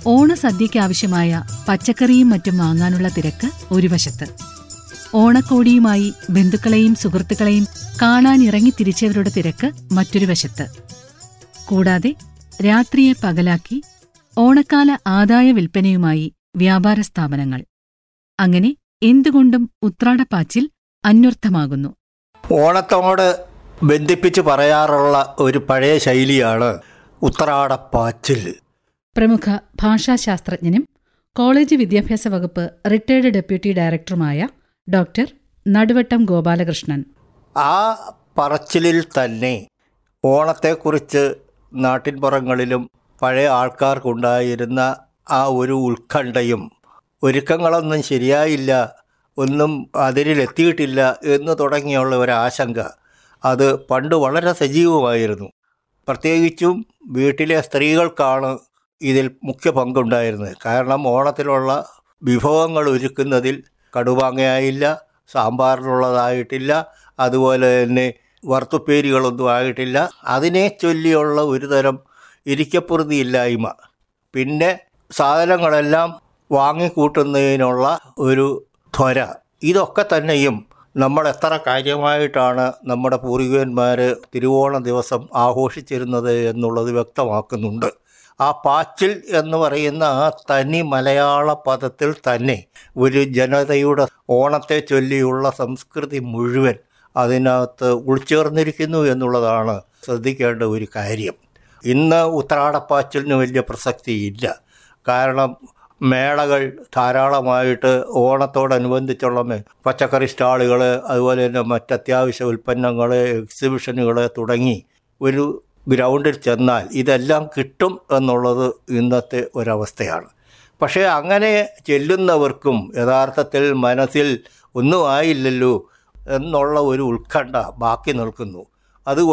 ഓണസദ്യയ്ക്കാവശ്യമായ പച്ചക്കറിയും മറ്റും വാങ്ങാനുള്ള തിരക്ക് ഒരു വശത്ത് ഓണക്കോടിയുമായി ബന്ധുക്കളെയും സുഹൃത്തുക്കളെയും കാണാനിറങ്ങി തിരിച്ചവരുടെ തിരക്ക് മറ്റൊരു വശത്ത് കൂടാതെ രാത്രിയെ പകലാക്കി ഓണക്കാല ആദായ വിൽപ്പനയുമായി വ്യാപാര സ്ഥാപനങ്ങൾ അങ്ങനെ എന്തുകൊണ്ടും ഉത്രാടപ്പാച്ചിൽ അന്വർത്ഥമാകുന്നു ഓണത്തോട് ബന്ധിപ്പിച്ച് പറയാറുള്ള ഒരു പഴയ ശൈലിയാണ് ഉത്രാടപ്പാച്ചിൽ പ്രമുഖ ഭാഷാശാസ്ത്രജ്ഞനും കോളേജ് വിദ്യാഭ്യാസ വകുപ്പ് റിട്ടയർഡ് ഡെപ്യൂട്ടി ഡയറക്ടറുമായ ഡോക്ടർ നടുവട്ടം ഗോപാലകൃഷ്ണൻ ആ പറച്ചിലിൽ തന്നെ ഓണത്തെക്കുറിച്ച് നാട്ടിൻപുറങ്ങളിലും പഴയ ആൾക്കാർക്കുണ്ടായിരുന്ന ആ ഒരു ഉത്കണ്ഠയും ഒരുക്കങ്ങളൊന്നും ശരിയായില്ല ഒന്നും അതിരിലെത്തിയിട്ടില്ല എന്ന് തുടങ്ങിയുള്ള ഒരു ആശങ്ക അത് പണ്ട് വളരെ സജീവമായിരുന്നു പ്രത്യേകിച്ചും വീട്ടിലെ സ്ത്രീകൾക്കാണ് ഇതിൽ മുഖ്യ പങ്കുണ്ടായിരുന്നത് കാരണം ഓണത്തിലുള്ള വിഭവങ്ങൾ ഒരുക്കുന്നതിൽ കടുമാങ്ങയായില്ല സാമ്പാറിനുള്ളതായിട്ടില്ല അതുപോലെ തന്നെ വറുത്തുപ്പേരികളൊന്നും ആയിട്ടില്ല അതിനെ ചൊല്ലിയുള്ള ഒരു തരം ഇരിക്കപ്പുറതിയില്ലായ്മ പിന്നെ സാധനങ്ങളെല്ലാം വാങ്ങിക്കൂട്ടുന്നതിനുള്ള ഒരു ത്വര ഇതൊക്കെ തന്നെയും നമ്മൾ എത്ര കാര്യമായിട്ടാണ് നമ്മുടെ പൂർവികന്മാർ തിരുവോണ ദിവസം ആഘോഷിച്ചിരുന്നത് എന്നുള്ളത് വ്യക്തമാക്കുന്നുണ്ട് ആ പാച്ചിൽ എന്ന് പറയുന്ന ആ തനി മലയാള പദത്തിൽ തന്നെ ഒരു ജനതയുടെ ഓണത്തെ ചൊല്ലിയുള്ള സംസ്കൃതി മുഴുവൻ അതിനകത്ത് ഉൾച്ചേർന്നിരിക്കുന്നു എന്നുള്ളതാണ് ശ്രദ്ധിക്കേണ്ട ഒരു കാര്യം ഇന്ന് ഉത്രാടപ്പാച്ചിലിന് വലിയ പ്രസക്തിയില്ല കാരണം മേളകൾ ധാരാളമായിട്ട് ഓണത്തോടനുബന്ധിച്ചുള്ള മേ- പച്ചക്കറി സ്റ്റാളുകൾ അതുപോലെ തന്നെ മറ്റത്യാവശ്യ ഉൽപ്പന്നങ്ങൾ എക്സിബിഷനുകൾ തുടങ്ങി ഒരു ഗ്രൗണ്ടിൽ ചെന്നാൽ ഇതെല്ലാം കിട്ടും എന്നുള്ളത് ഇന്നത്തെ ഒരവസ്ഥയാണ് പക്ഷേ അങ്ങനെ ചെല്ലുന്നവർക്കും യഥാർത്ഥത്തിൽ മനസ്സിൽ ഒന്നും ആയില്ലല്ലോ എന്നുള്ള ഒരു ഉത്കണ്ഠ ബാക്കി നിൽക്കുന്നു അതുകൊണ്ട്